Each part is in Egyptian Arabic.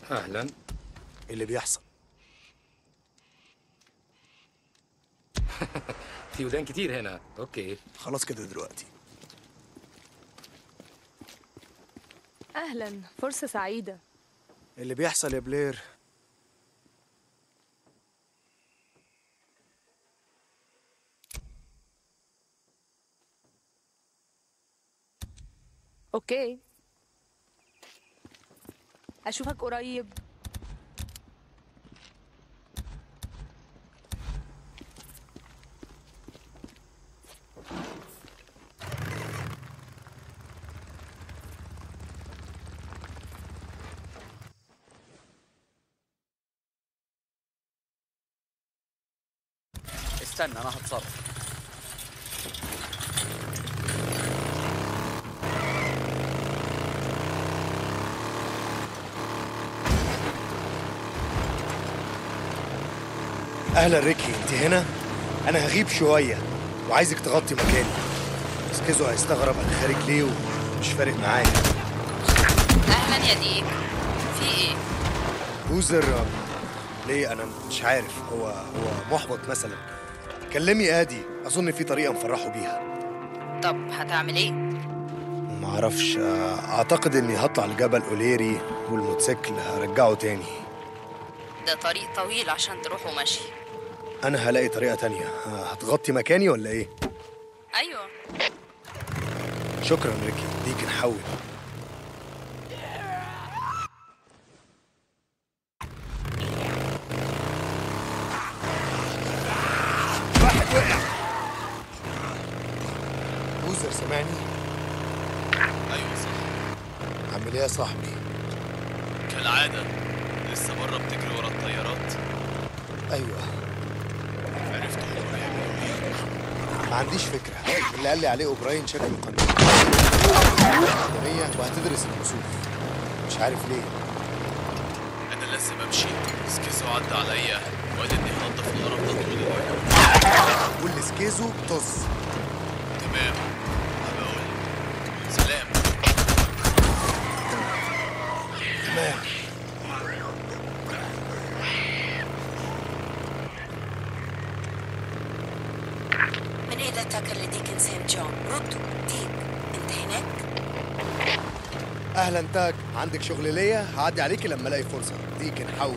اهلا إيه اللي بيحصل في ودان كتير هنا اوكي خلاص كده دلوقتي أهلا فرصة سعيدة إيه اللي بيحصل يا بلير أوكي أشوفك قريب استنى انا هتصرف اهلا ريكي انت هنا انا هغيب شويه وعايزك تغطي مكاني سكيزو هيستغرب انا خارج ليه ومش فارق معايا اهلا يا ديك في ايه بوزر آه، ليه انا مش عارف هو هو محبط مثلا كلمي ادي اظن في طريقه نفرحه بيها طب هتعمل ايه ما اعرفش آه، اعتقد اني هطلع لجبل اوليري والموتوسيكل هرجعه تاني ده طريق طويل عشان تروحوا مشي انا هلاقي طريقه تانية آه، هتغطي مكاني ولا ايه ايوه شكرا ريكي ديك نحول واحد وقع بوزر سامعني ايوه صح عامل ايه يا صاحبي كالعادة لسه بره بتجري ورا الطيارات ايوه عرفت هم بيعملوا ايه ما عنديش فكره اللي قال لي عليه اوبراين شكله قانوني أكاديمية وهتدرس الكسوف مش عارف ليه انا لازم امشي سكيزو عدى عليا وقال اني هنضف القرف ده طول الوقت قول لسكيزو طز تمام هبقول سلام تمام من ايه ده تاكر لديك سام جون ردوا ديك انت هناك اهلا تاك عندك شغل ليا هعدي عليكي لما الاقي فرصه ديك نحول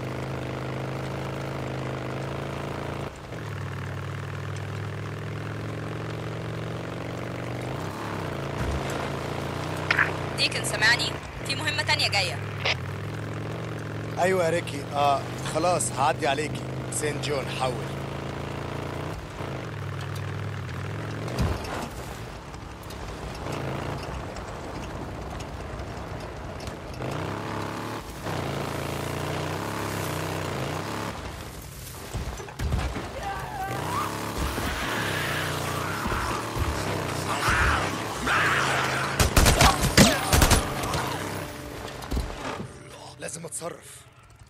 ديكن سمعني في مهمة تانية جاية ايوه يا ريكي اه خلاص هعدي عليكي سين جون حول لازم اتصرف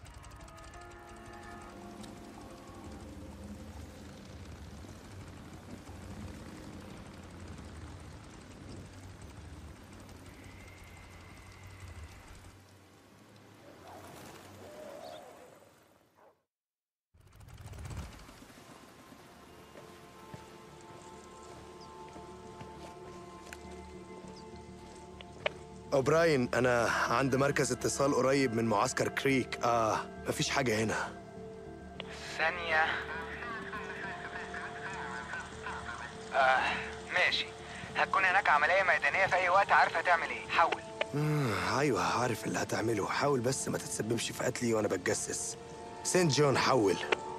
اوبراين انا عند مركز اتصال قريب من معسكر كريك اه مفيش حاجه هنا ثانية آه ماشي هتكون هناك عملية ميدانية في أي وقت عارف هتعمل إيه حول مم، ايوه عارف اللي هتعمله حاول بس ما تتسببش في قتلي وانا بتجسس سين جون حول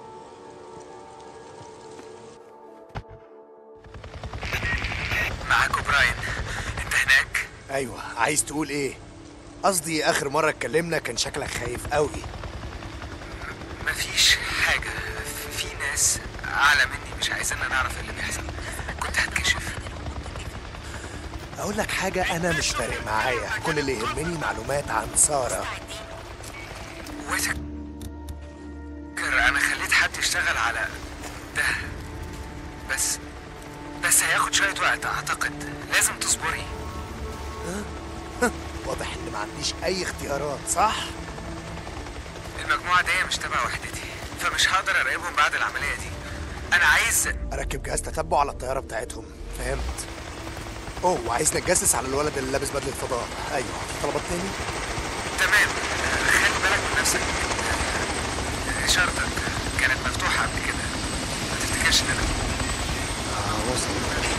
معاك براين أنت هناك ايوه عايز تقول ايه قصدي اخر مره اتكلمنا كان شكلك خايف قوي مفيش حاجة في ناس أعلى مني مش عايزيننا نعرف اللي بيحصل كنت هتكشف اقول لك حاجه انا مش فارق معايا كل اللي يهمني معلومات عن ساره وذكر أنا خليت حد يشتغل على ده بس بس هياخد شوية وقت أعتقد لازم تصبري واضح ان ما عنديش اي اختيارات صح مجموعة دي مش تبع وحدتي فمش هقدر اراقبهم بعد العملية دي انا عايز اركب جهاز تتبع على الطياره بتاعتهم فهمت اوه وعايز نتجسس على الولد اللي لابس بدله فضاء ايوه في طلبات تاني تمام آه، خلي بالك من نفسك آه، اشارتك كانت مفتوحة قبل كده ما تفتكرش ان انا اه وصل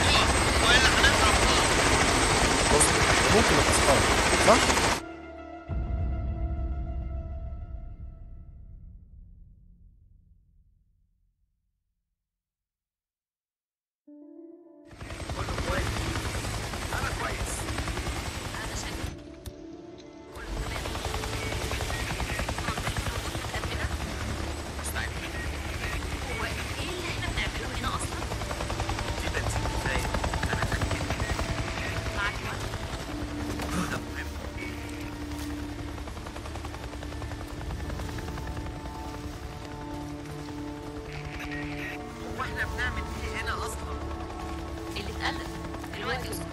وصل ممكن اتذكر صح؟ هو ايه اللي احنا بنعمله هنا اصلا؟ في بنزين كفاية انا اتأكد معاك وقت ده مهم هو احنا بنعمل ايه هنا اصلا؟ اللي اتقلب دلوقتي أسطى.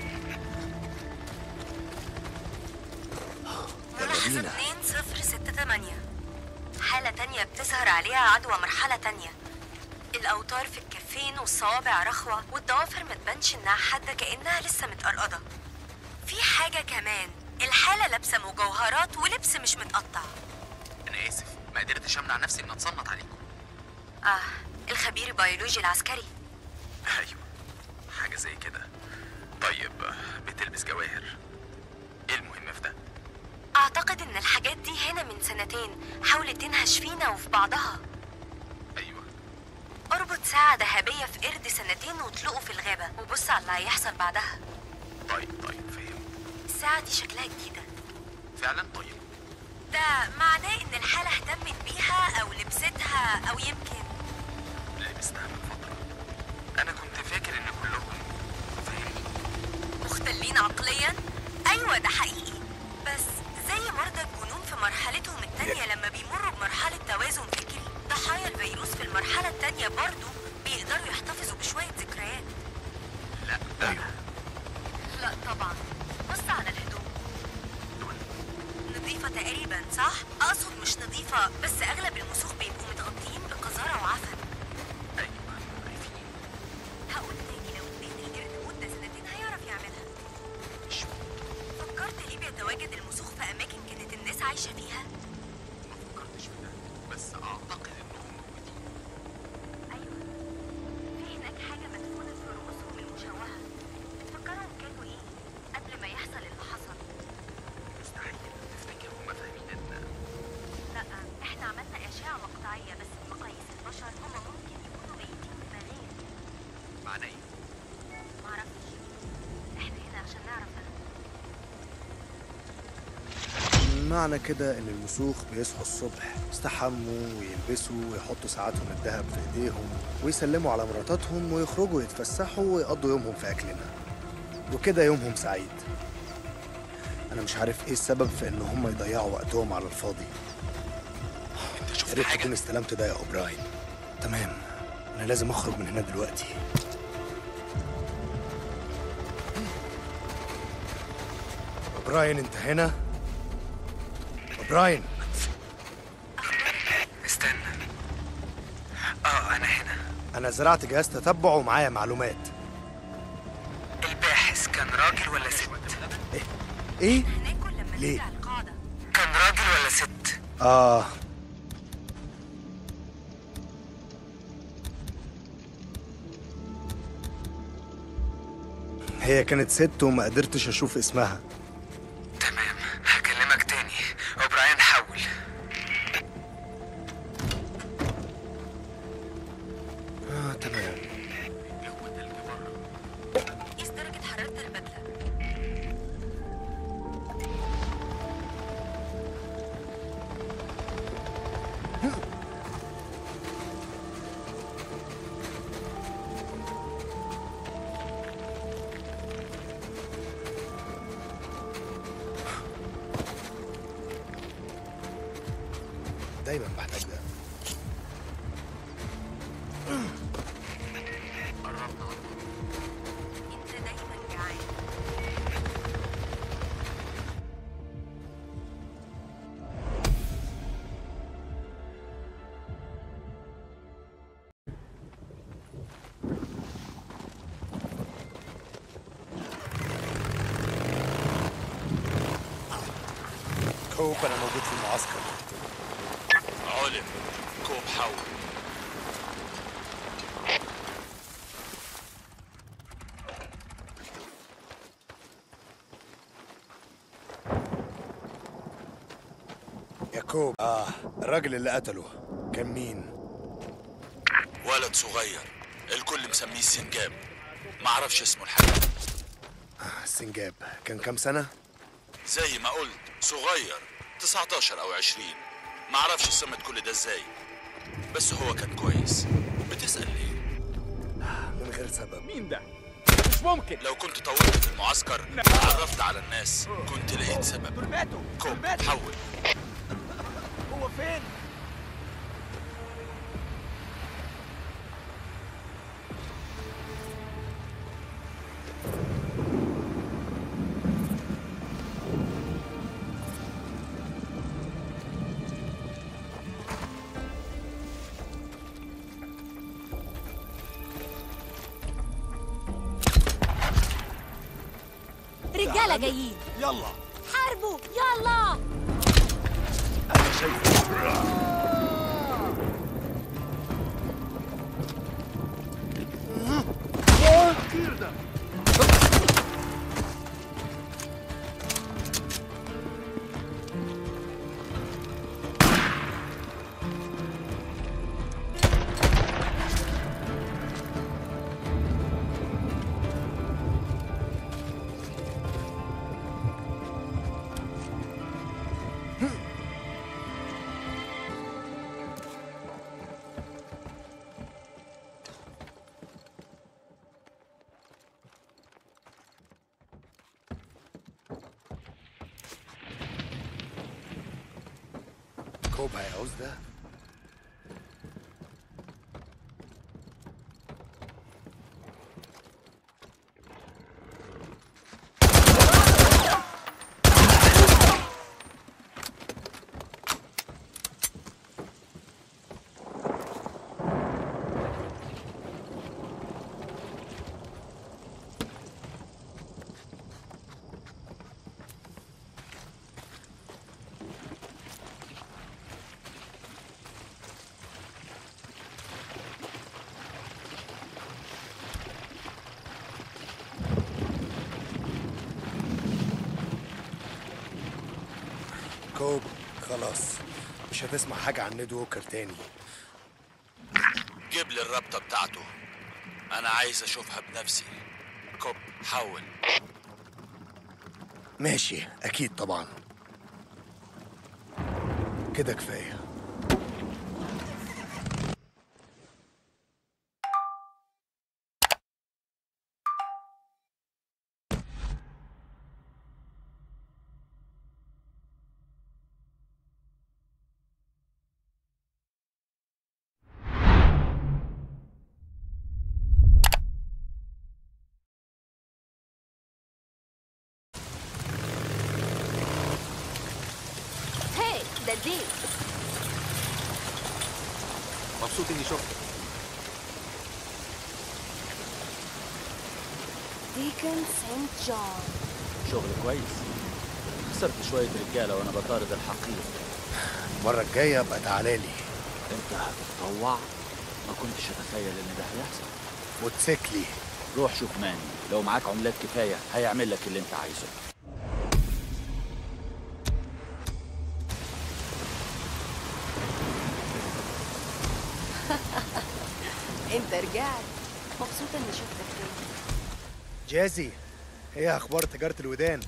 ملاحظة بينا. 2068 حالة تانية بتظهر عليها عدوى مرحلة تانية الأوتار في الكفين والصوابع رخوة والضوافر ما تبانش إنها حادة كأنها لسه متقرقضة في حاجة كمان الحالة لابسة مجوهرات ولبس مش متقطع انا اسف ما قدرتش امنع نفسي ان اتصنت عليكم آه الخبير البيولوجي العسكري ايوه حاجه زي كده طيب بتلبس جواهر ايه المهم في ده أعتقد إن الحاجات دي هنا من سنتين حاولت تنهش فينا وفي بعضها ايوه اربط ساعة ذهبية في قرد سنتين واطلقه في الغابة وبص على اللي هيحصل بعدها طيب طيب فهم الساعة دي شكلها جديدة فعلا طيب ده معناه إن الحالة اهتمت بيها أو لبستها أو يمكن لبستها من فتره انا كنت فاكر ان كلهم فاهم مختلين عقليا أيوة ده حقيقي بس زي مرضى الجنون في مرحلتهم التانية لما بيمروا بمرحلة توازن فكري ضحايا الفيروس في المرحلة التانية برضو بيقدروا يحتفظوا بشوية ذكريات لا ايوه لا طبعا بص على الهدوم نظيفة تقريبا صح؟ أقصد مش نظيفة بس أغلب المسوخ بيبقوا متغطيين بقذارة وعفن ايوه عارفين هقول تاني لو اديت القرد مدة سنتين هيعرف يعملها مش فكرت ليه بيتواجد المسوخ في أماكن كانت الناس عايشة فيها؟ ما فكرتش في ده بس اعتقد انهم موجودين أيوة في هناك حاجة مدفونة في رؤوسهم المشوهة بتفكرهم كانوا إيه قبل ما يحصل اللي حصل مستحيل تفتكر هما فاهمين ان لا احنا عملنا أشعة مقطعية بس بمقاييس البشر هما ممكن يكونوا ميتين دماغيا معنى ايه معرفش احنا هنا عشان نعرف ده معنى كده ان المسوخ بيصحوا الصبح يستحموا ويلبسوا ويحطوا ساعاتهم الذهب في ايديهم ويسلموا على مراتاتهم ويخرجوا يتفسحوا ويقضوا يومهم في اكلنا وكده يومهم سعيد انا مش عارف ايه السبب في ان هم يضيعوا وقتهم على الفاضي انت يا شفت ريت حاجه تكون استلمت ده يا اوبراين تمام انا لازم اخرج من هنا دلوقتي اوبراين انت هنا اوبراين استنى اه انا هنا انا زرعت جهاز تتبع ومعايا معلومات الباحث كان راجل ولا ست ايه هناكل لما ليه؟ نرجع القاعدة كان راجل ولا ست اه هي كانت ست وما قدرتش اشوف اسمها تمام هكلمك تاني اوبراين حول اه تمام قيس درجة حرارة البدلة دايما بحتاج ده انت دايما جعان كوب انا موجود في المعسكر علم كوب حول يا كوب اه الراجل اللي قتله كان مين ولد صغير الكل مسميه السنجاب معرفش اسمه الحقيقي آه السنجاب كان كام سنة زي ما قلت صغير 19 او 20 معرفش سمت كل ده ازاي بس هو كان كويس بتسأل ليه من غير سبب مين ده؟ مش ممكن لو كنت طولت في المعسكر عرفت على الناس كنت لقيت سبب دول ماتوا كوب دول ماتوا حول هو فين؟ رجالة جايين يلا حاربوا يلا انا شايفه كوب هيعوز ده كوب خلاص مش هتسمع حاجة عن نيد ووكر تاني جيب لي الرابطة بتاعته أنا عايز أشوفها بنفسي كوب حول ماشي أكيد طبعا كده كفاية هي ده دي مبسوط اني شفتك ديكن سانت جون شغل كويس خسرت شوية رجالة وأنا بطارد الحقير المرة الجاية ابقى تعالالي أنت هتتطوع ما كنتش أتخيل إن ده هيحصل موتوسيكلي روح شوف ماني لو معاك عملات كفاية هيعمل لك اللي أنت عايزه انت رجعت مبسوطة اني شفتك تاني جازي ايه اخبار تجارة الودان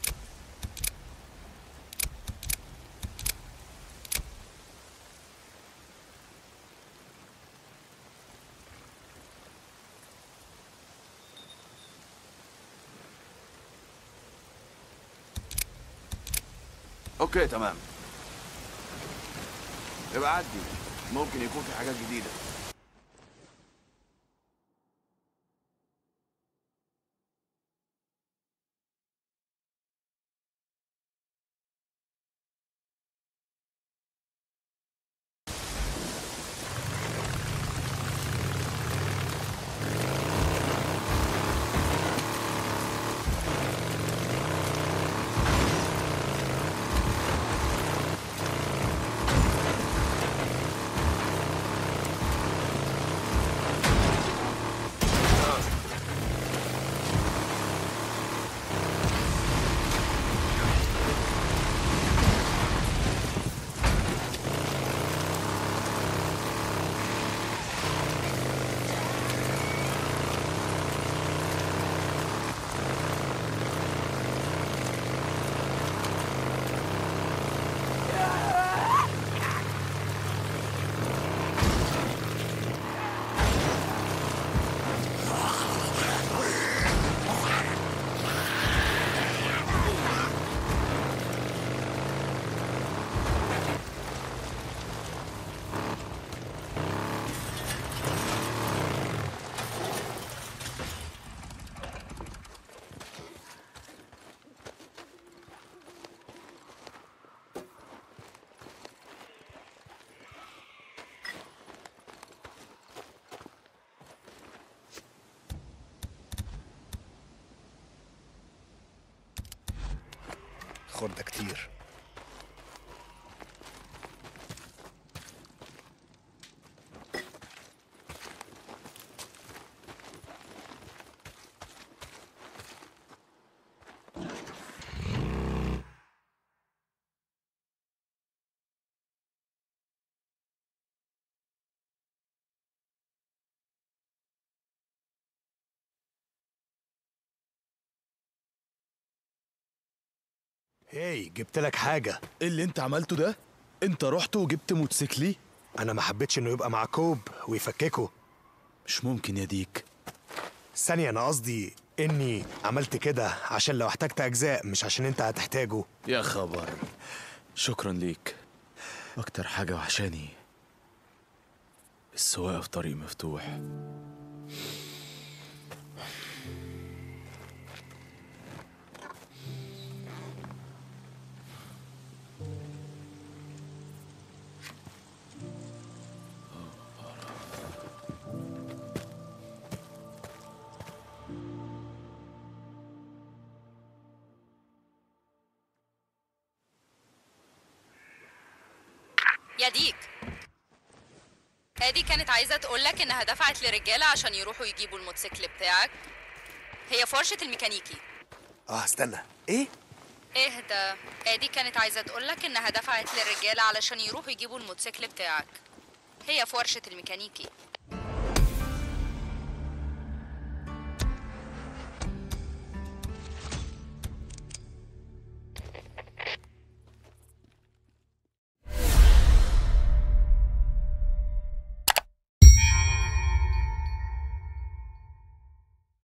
اوكي تمام يبقى عدي ممكن يكون في حاجات جديدة خردة كتير هاي جبت لك حاجة ايه اللي انت عملته ده؟ انت رحت وجبت موتوسيكلي؟ أنا ما حبيتش إنه يبقى مع كوب ويفككه مش ممكن يا ديك ثانية أنا قصدي إني عملت كده عشان لو احتجت أجزاء مش عشان أنت هتحتاجه يا خبر شكرا ليك اكتر حاجة وحشاني السواقة في طريق مفتوح يا ديك ادي كانت عايزه تقول لك انها دفعت لرجاله عشان يروحوا يجيبوا الموتوسيكل بتاعك هي في ورشه الميكانيكي آه استنى إيه؟ اهدى ادي كانت عايزه تقول لك انها دفعت للرجاله علشان يروحوا يجيبوا الموتوسيكل بتاعك هي في ورشه الميكانيكي